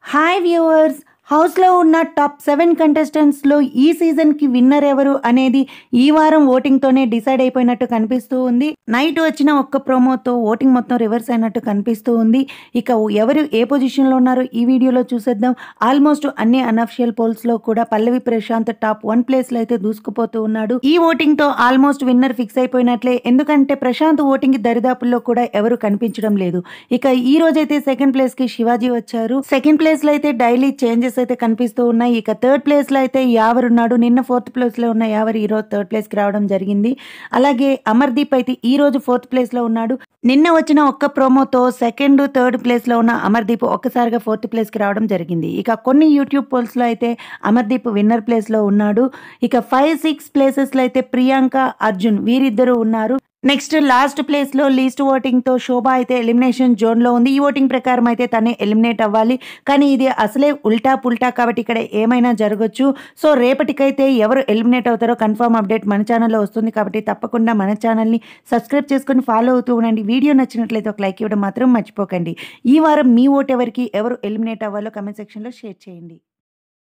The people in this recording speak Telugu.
హాయ్ వ్యూవర్స్ హౌస్లో ఉన్న టాప్ సెవెన్ కంటెస్టెంట్స్లో ఈ సీజన్కి విన్నర్ ఎవరు అనేది ఈ వారం ఓటింగ్తోనే డిసైడ్ అయిపోయినట్టు కనిపిస్తూ ఉంది నైట్ వచ్చిన ఒక్క ప్రోమోతో ఓటింగ్ మొత్తం రివర్స్ అయినట్టు కనిపిస్తూ ఉంది ఇక ఎవరు ఏ పొజిషన్లో ఉన్నారో ఈ వీడియోలో చూసేద్దాం ఆల్మోస్ట్ అన్ని అనఫిషియల్ పోల్స్లో కూడా పల్లవి ప్రశాంత్ టాప్ వన్ ప్లేస్లో అయితే దూసుకుపోతూ ఉన్నాడు ఈ ఓటింగ్తో ఆల్మోస్ట్ విన్నర్ ఫిక్స్ అయిపోయినట్లే ఎందుకంటే ప్రశాంత్ ఓటింగ్ దరిదాపుల్లో కూడా ఎవరు కనిపించడం లేదు ఇక ఈ రోజైతే సెకండ్ ప్లేస్ కి శివాజీ వచ్చారు సెకండ్ ప్లేస్ లో అయితే డైలీ చేంజెస్ అయితే కనిపిస్తూ ఉన్నాయి ఇక థర్డ్ ప్లేస్ లో అయితే యావర్ ఉన్నాడు నిన్న ఫోర్త్ ప్లేస్ లో ఉన్న యావర్ ఈ రోజు థర్డ్ ప్లేస్ కి రావడం జరిగింది అలాగే అమర్దీప్ అయితే ఈ రోజు ఫోర్త్ ప్లేస్ లో ఉన్నాడు నిన్న వచ్చిన ఒక్క ప్రోమోతో సెకండ్ థర్డ్ ప్లేస్ లో ఉన్న అమర్దీప్ ఒక్కసారిగా ఫోర్త్ ప్లేస్ కి రావడం జరిగింది ఇక కొన్ని యూట్యూబ్ పోల్స్ లో అయితే అమర్దీప్ విన్నర్ ప్లేస్ లో ఉన్నాడు ఇక ఫైవ్ సిక్స్ ప్లేసెస్ లో అయితే ప్రియాంక అర్జున్ వీరిద్దరూ ఉన్నారు నెక్స్ట్ లాస్ట్ ప్లేస్ లో లీస్ట్ ఓటింగ్ తో శోభ అయితే ఎలిమినేషన్ జోన్ లో ఉంది ఈ ఓటింగ్ ప్రకారం అయితే తనే ఎలిమినేట్ అవ్వాలి కానీ ఇది అసలే ఉల్టా పుల్టా కాబట్టి ఇక్కడ ఏమైనా జరగచ్చు సో రేపటికైతే ఎవరు ఎలిమినేట్ అవుతారో కన్ఫర్మ్ అప్డేట్ మన ఛానల్లో వస్తుంది కాబట్టి తప్పకుండా మన ఛానల్ని సబ్స్క్రైబ్ చేసుకొని ఫాలో అవుతూ ఉండండి వీడియో నచ్చినట్లయితే ఒక లైక్ ఇవ్వడం మాత్రం మర్చిపోకండి ఈ వారం మీ ఓటు ఎవరికి ఎవరు ఎలిమినేట్ అవ్వాలో కమెంట్ సెక్షన్లో షేర్ చేయండి